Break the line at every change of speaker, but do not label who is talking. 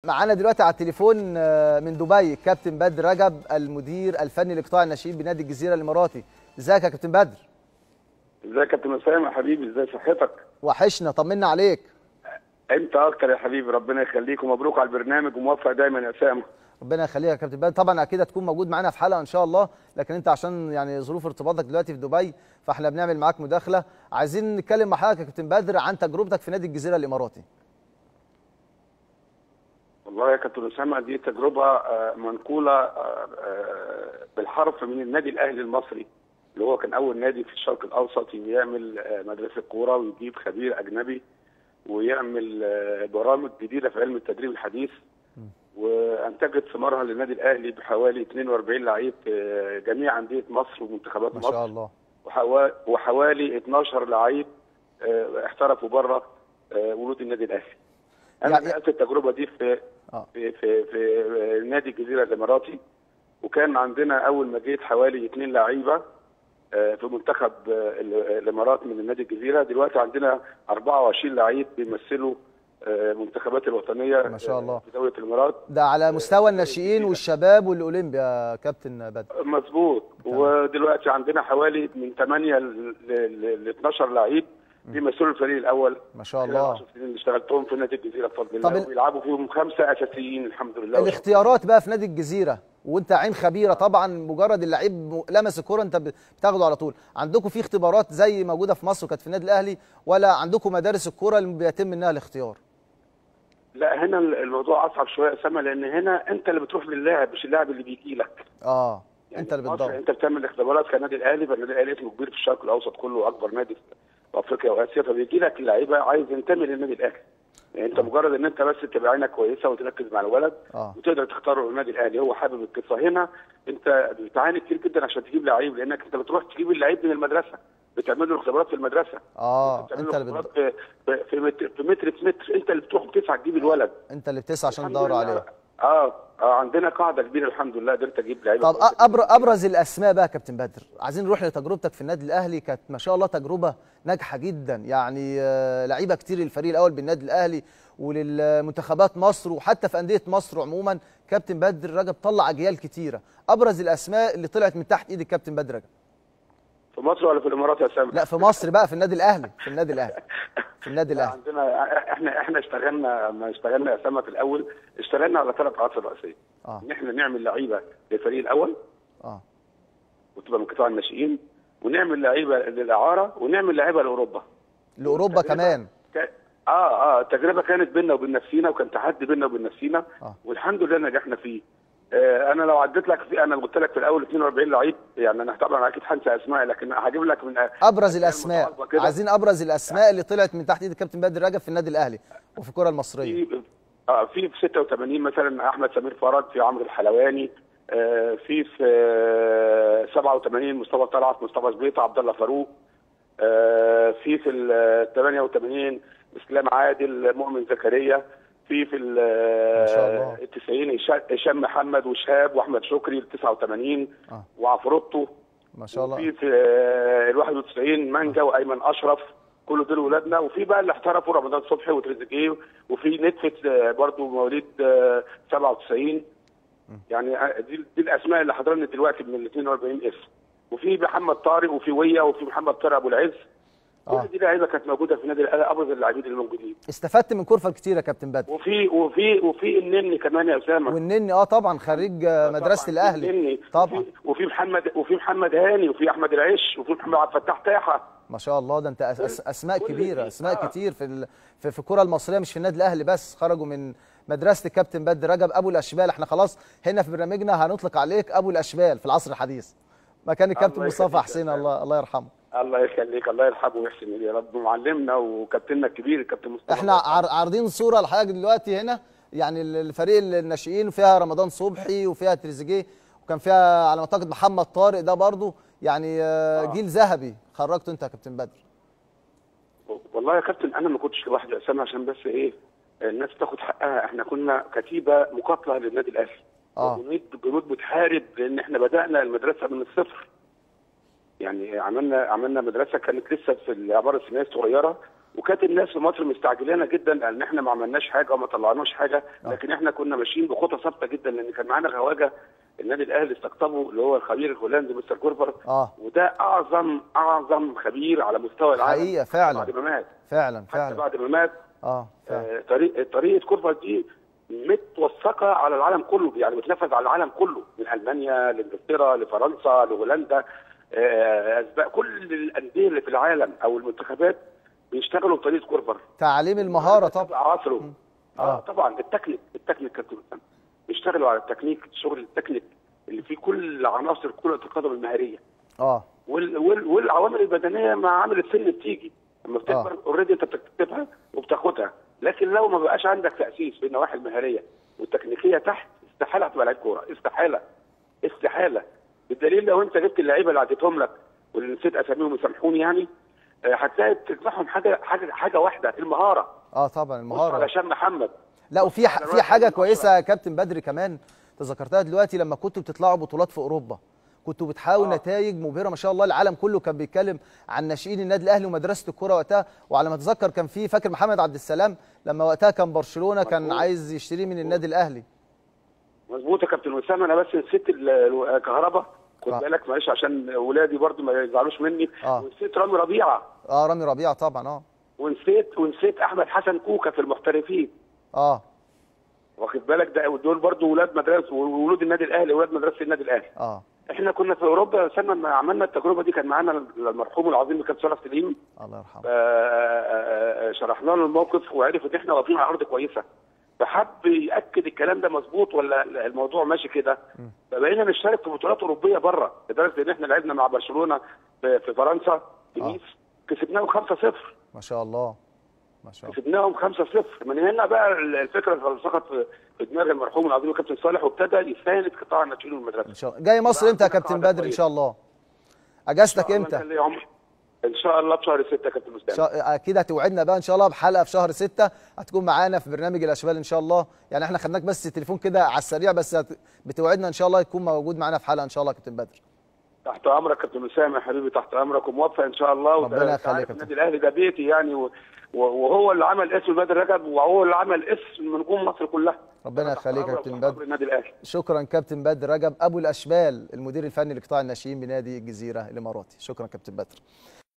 معانا دلوقتي على التليفون آه، من دبي كابتن بدر رجب المدير الفني لقطاع الناشئين بنادي الجزيره الاماراتي ازيك يا كابتن بدر
ازيك يا كابتن اسامه يا حبيبي ازاي صحتك
وحشنا طمنا عليك
انت اكتر يا حبيبي ربنا يخليك ومبروك على البرنامج وموفق دايما يا اسامه
ربنا يخليك يا كابتن بدر طبعا اكيد هتكون موجود معانا في حلقه ان شاء الله لكن انت عشان يعني ظروف ارتباطك دلوقتي في دبي فاحنا بنعمل معاك مداخله عايزين نتكلم مع حضرتك يا كابتن بدر عن تجربتك في نادي الجزيره الاماراتي
والله يا كابتن اسامه دي تجربه آه، منقوله آه، آه، بالحرف من النادي الاهلي المصري اللي هو كان اول نادي في الشرق الاوسط يعمل آه، مدرسه كوره ويجيب خبير اجنبي ويعمل آه، برامج جديده في علم التدريب الحديث وانتجت ثمارها للنادي الاهلي بحوالي 42 لعيب في جميع انديه مصر ومنتخبات
ما
مصر
شاء الله
وحوا- وحوالي 12 لعيب آه، احترفوا بره آه، ولود النادي الاهلي. انا
يعني-
نقلت التجربه دي في
اه
في في, في آه، نادي الجزيره الاماراتي وكان عندنا اول ما جيت حوالي اثنين لعيبه آه، في منتخب آه، ال- الامارات من النادي الجزيره دلوقتي عندنا 24 لعيب بيمثلوا آه، المنتخبات الوطنيه
ما شاء الله.
آه، في دوله الامارات
ده على مستوى الناشئين والشباب والاولمبي يا كابتن بدر
مظبوط ودلوقتي عندنا حوالي من 8 ل ل- ل 12 لعيب بيمثلوا الفريق الاول
ما شاء
خلال
الله
10 سنين اللي اشتغلتهم في نادي الجزيره بفضل
طب
الله
ال-
وبيلعبوا فيهم خمسه اساسيين الحمد لله
الاختيارات بقى في نادي الجزيره وانت عين خبيره طبعا مجرد اللعيب لمس الكوره انت بتاخده على طول عندكم في اختبارات زي موجوده في مصر وكانت في النادي الاهلي ولا عندكم مدارس الكوره اللي بيتم منها الاختيار
لا هنا الموضوع اصعب شويه يا اسامه لان هنا انت اللي بتروح للاعب مش اللاعب اللي بيجي لك
اه
يعني
انت اللي
في مصر
بتدور
انت بتعمل اختبارات كنادي الاهلي فالنادي الاهلي اسمه كبير في الشرق الاوسط كله اكبر نادي في افريقيا واسيا فبيجي لك اللعيبه عايز ينتمي للنادي الاهلي يعني انت مجرد ان انت بس تبقى عينك كويسه وتركز مع الولد
اه
وتقدر تختاره للنادي الاهلي هو حابب القصه هنا انت بتعاني كتير جدا عشان تجيب لعيب لانك انت بتروح تجيب اللعيب من المدرسه بتعمل له اختبارات في المدرسه
اه
بتعمل
انت
له
اللي
اختبارات
بت...
في, في, في متر في متر في متر انت اللي بتروح بتسعى تجيب الولد
انت اللي بتسعى عشان
الحمد
تدور
لله.
عليه
اه اه عندنا قاعده كبيره الحمد لله قدرت اجيب لعيبه
طب
كويسة
أ- أبر... ابرز الاسماء بقى يا كابتن بدر عايزين نروح لتجربتك في النادي الاهلي كانت ما شاء الله تجربه ناجحه جدا يعني آه، لعيبه كتير للفريق الاول بالنادي الاهلي وللمنتخبات مصر وحتى في انديه مصر عموما كابتن بدر رجب طلع اجيال كتيره ابرز الاسماء اللي طلعت من تحت ايد الكابتن بدر رجب
في مصر ولا في الامارات يا سامي؟
لا في مصر بقى في النادي الاهلي في النادي الاهلي في النادي
لا،
الاهلي
عندنا احنا احنا اشتغلنا ما اشتغلنا يا سامة في الاول اشتغلنا على ثلاث عناصر رئيسيه
اه
ان احنا نعمل لعيبه للفريق الاول
اه
وتبقى من قطاع الناشئين ونعمل لعيبه للاعاره ونعمل لعيبه لاوروبا
لاوروبا
تجربة-
كمان
ك- اه اه التجربه كانت بيننا وبين نفسينا وكان تحدي بيننا وبين نفسينا
آه.
والحمد لله نجحنا فيه آه انا لو عديت لك في انا قلت لك في الاول 42 لعيب يعني انا طبعا اكيد هنسى اسماء لكن هجيب لك من
ابرز الاسماء
متعاقبة كده.
عايزين ابرز الاسماء اللي طلعت من تحت ايد الكابتن بدر رجب في النادي الاهلي وفي الكره المصريه
في اه في في 86 مثلا احمد سمير فرج في عمرو الحلواني آه في في آه 87 مصطفى طلعت مصطفى زبيطه عبد الله فاروق آه في في ال 88 اسلام عادل مؤمن زكريا في في ال
ما شاء الله.
ال 90 هشام- هشام محمد وشهاب واحمد شكري ال 89
آه.
وعفروتو
ما شاء الله
وفي في آه، ال 91 مانجا وايمن اشرف كل دول ولادنا وفي بقى اللي احترفوا رمضان صبحي وتريزيجيه وفي نتفت آه، برضو مواليد آه، 97 يعني آه، دي, دي الاسماء اللي حضرنا دلوقتي من ال 42 اسم وفي محمد طارق وفي ويا وفي محمد طارق ابو العز
آه.
كل دي لعيبه كانت موجوده في نادي الاهلي ابرز اللاعبين اللي موجودين
استفدت من كورفا كتير يا كابتن بدر
وفي وفي وفي النني كمان يا اسامه
والنني اه طبعا خريج آه، مدرسه
طبعاً
الاهلي
النني.
طبعا
وفي, وفي محمد وفي محمد هاني وفي احمد العش وفي محمد عبد الفتاح تاحه
ما شاء الله ده انت أس أس اسماء
كل
كبيره
دي-
اسماء
آه.
كتير في ال... في, في الكره المصريه مش في النادي الاهلي بس خرجوا من مدرسه الكابتن بدر رجب ابو الاشبال احنا خلاص هنا في برنامجنا هنطلق عليك ابو الاشبال في العصر الحديث مكان الكابتن
الله
مصطفى
يخليك يا
حسين
سلام.
الله الله يرحمه
الله يخليك الله يرحمه ويحسن اليه يا رب معلمنا وكابتننا الكبير الكابتن مصطفى
احنا عار- عارضين صوره لحضرتك دلوقتي هنا يعني ال- الفريق الناشئين فيها رمضان صبحي وفيها تريزيجيه وكان فيها على ما اعتقد محمد طارق ده برضو يعني آه،
آه.
جيل ذهبي خرجته انت يا كابتن بدر
والله يا كابتن انا ما كنتش لوحدي يا اسامه عشان بس ايه الناس تاخد حقها احنا كنا كتيبه مقاتله للنادي الاهلي
آه.
وجنود جنود بتحارب لان احنا بدانا المدرسه من الصفر يعني عملنا عملنا مدرسه كانت لسه في الاعمار السنيه الصغيره وكانت الناس في مصر مستعجلانه جدا لان احنا ما عملناش حاجه وما طلعناش حاجه لكن احنا كنا ماشيين بخطى ثابته جدا لان كان معانا خواجه النادي الاهلي استقطبه اللي هو الخبير الهولندي مستر كورفر
اه
وده اعظم اعظم خبير على مستوى العالم
حقيقه فعلا
بعد ما مات
فعلا
حتى
فعلا
بعد ما مات
اه فعلا
آه، طريق طريقه كورفر دي متوثقه على العالم كله يعني بتنفذ على العالم كله من المانيا لانجلترا لفرنسا لهولندا آه، اسباب كل الانديه اللي في العالم او المنتخبات بيشتغلوا بطريقه كورفر
تعليم المهاره طبعا
طبعا عصره
آه.
اه طبعا التكنيك التكنيك كابتن اسامه بيشتغلوا على التكنيك شغل التكنيك اللي فيه كل عناصر كره القدم المهاريه
اه
وال وال والعوامل البدنيه مع عامل السن بتيجي لما بتكبر اوريدي انت بتكتبها وبتاخدها لكن لو ما بقاش عندك تاسيس في النواحي المهاريه والتكنيكيه تحت استحاله هتبقى لعيب كوره استحاله استحاله بالدليل لو انت جبت اللعيبه اللي عديتهم لك واللي نسيت اساميهم يسامحوني يعني آه، هتلاقي تجمعهم حاجه حاجه حاجه واحده المهاره
اه طبعا
بص
المهاره
على هشام محمد
لا وفي ح-
على
في
الراجل
حاجه
من
كويسه يا كابتن بدري كمان تذكرتها دلوقتي لما كنتوا بتطلعوا بطولات في اوروبا كنتوا بتحاولوا
آه.
نتائج مبهره ما شاء الله العالم كله كان بيتكلم عن ناشئين النادي الاهلي ومدرسه الكوره وقتها وعلى ما اتذكر كان في فاكر محمد عبد السلام لما وقتها كان برشلونه كان
مظبوط.
عايز يشتريه من النادي الاهلي
مظبوط يا كابتن وسام انا بس نسيت ال- الكهرباء خد
آه.
بالك معلش عشان ولادي برضو ما يزعلوش مني
آه.
ونسيت رامي ربيعه
اه رامي ربيعه طبعا اه
ونسيت ونسيت احمد حسن كوكا في المحترفين
اه
واخد بالك ده دول برضو ولاد مدرسه وولود النادي الاهلي ولاد مدرسه النادي الاهلي
اه
احنا كنا في اوروبا سنه ما عملنا التجربه دي كان معانا المرحوم العظيم كابتن صالح سليم
الله يرحمه
آه، آه، آه، شرحنا له الموقف وعرف ان احنا واقفين على ارض كويسه فحب ياكد الكلام ده مظبوط ولا الموضوع ماشي كده فبقينا نشترك في بطولات اوروبيه بره لدرجه ان احنا لعبنا مع برشلونه في في فرنسا في
آه.
نيس كسبناهم 5-0
ما شاء الله ما شاء الله
كسبناهم 5-0 من هنا بقى الفكره اترسخت في- في دماغ المرحوم العظيم كابتن صالح وابتدى يساند قطاع الناشئين والمدرسه
ان شاء الله جاي مصر امتى يا كابتن بدري ان شاء الله اجازتك امتى
الله يخليه ان شاء الله بشهر 6 يا كابتن مستعد
شا... اكيد هتوعدنا بقى ان شاء الله بحلقه في شهر ستة هتكون معانا في برنامج الاشبال ان شاء الله يعني احنا خدناك بس تليفون كده على السريع بس هت... بتوعدنا ان شاء الله يكون موجود معانا في حلقه ان شاء الله يا كابتن بدر
تحت امرك كابتن اسامه يا حبيبي تحت امرك وموفق ان شاء الله
ربنا
وده-
يخليك
عارف
يا كابتن.
النادي الاهلي ده بيتي يعني و- و- وهو اللي عمل اسم بدر رجب وهو اللي عمل اسم نجوم مصر كلها
ربنا
تحت
يخليك يا
أمرك
كابتن
وتحت
بدر.
أمر النادي الاهلي
شكرا كابتن بدر رجب ابو الاشبال المدير الفني لقطاع الناشئين بنادي الجزيره الاماراتي شكرا كابتن بدر